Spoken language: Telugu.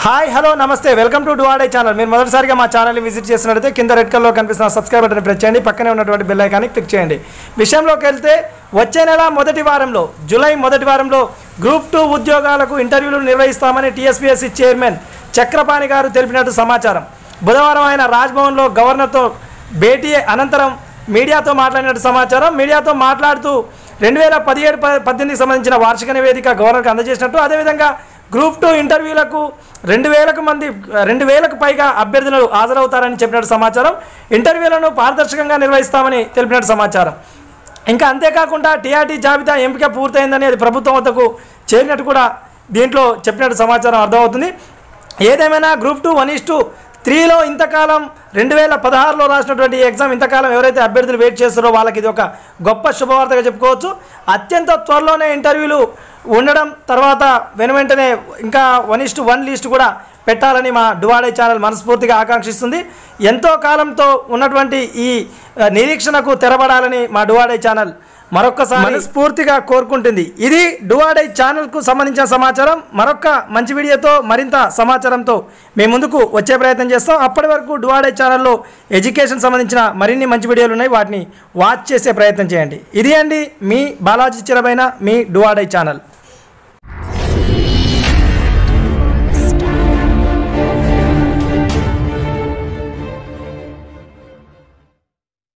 హాయ్ హలో నమస్తే వెల్కమ్ టు డువాడే ఛానల్ మీరు మొదటిసారిగా మా ఛానల్ని విజిట్ చేసినట్లయితే కింద రెడ్ కలర్లో కనిపిస్తున్న సబ్స్క్రైబ్ బటన్ ప్రెస్ చేయండి పక్కనే ఉన్నటువంటి బెల్ ఐకాన్ని క్లిక్ చేయండి విషయంలోకి వెళ్తే వచ్చే నెల మొదటి వారంలో జూలై మొదటి వారంలో గ్రూప్ టూ ఉద్యోగాలకు ఇంటర్వ్యూలు నిర్వహిస్తామని టీఎస్పీఎస్సీ చైర్మన్ చక్రపాణి గారు తెలిపినట్టు సమాచారం బుధవారం ఆయన రాజ్భవన్లో గవర్నర్తో భేటీ అనంతరం మీడియాతో మాట్లాడినట్టు సమాచారం మీడియాతో మాట్లాడుతూ రెండు వేల పదిహేడు ప- పద్దెనిమిదికి సంబంధించిన వార్షిక నివేదిక గవర్నర్కి అందజేసినట్టు అదేవిధంగా గ్రూప్ టూ ఇంటర్వ్యూలకు రెండు వేలకు మంది రెండు వేలకు పైగా అభ్యర్థులు హాజరవుతారని చెప్పినట్టు సమాచారం ఇంటర్వ్యూలను పారదర్శకంగా నిర్వహిస్తామని తెలిపినట్టు సమాచారం ఇంకా అంతేకాకుండా టీఆర్టీ జాబితా ఎంపిక పూర్తయిందని అది ప్రభుత్వం వద్దకు చేరినట్టు కూడా దీంట్లో చెప్పినట్టు సమాచారం అర్థమవుతుంది ఏదేమైనా group two one is two త్రీలో ఇంతకాలం రెండు వేల పదహారులో రాసినటువంటి ఈ ఎగ్జామ్ ఇంతకాలం ఎవరైతే అభ్యర్థులు వెయిట్ చేస్తారో వాళ్ళకి ఇది ఒక గొప్ప శుభవార్తగా చెప్పుకోవచ్చు అత్యంత త్వరలోనే ఇంటర్వ్యూలు ఉండడం తర్వాత వెను వెంటనే ఇంకా వన్ ఇస్ వన్ లిస్ట్ కూడా పెట్టాలని మా డువాడే ఛానల్ మనస్ఫూర్తిగా ఆకాంక్షిస్తుంది ఎంతో కాలంతో ఉన్నటువంటి ఈ ఆ, నిరీక్షణకు తెరబడాలని మా డువాడే ఛానల్ మరొక్కసారి మనస్ఫూర్తిగా కోరుకుంటుంది ఇది డువాడై ఛానల్కు సంబంధించిన సమాచారం మరొక మంచి వీడియోతో మరింత సమాచారంతో మేము ముందుకు వచ్చే ప్రయత్నం చేస్తాం అప్పటి వరకు డువాడై ఛానల్లో ఎడ్యుకేషన్ సంబంధించిన మరిన్ని మంచి వీడియోలు ఉన్నాయి వాటిని వాచ్ చేసే ప్రయత్నం చేయండి ఇది అండి మీ బాలాజీ చిరమైన మీ డువాడై ఛానల్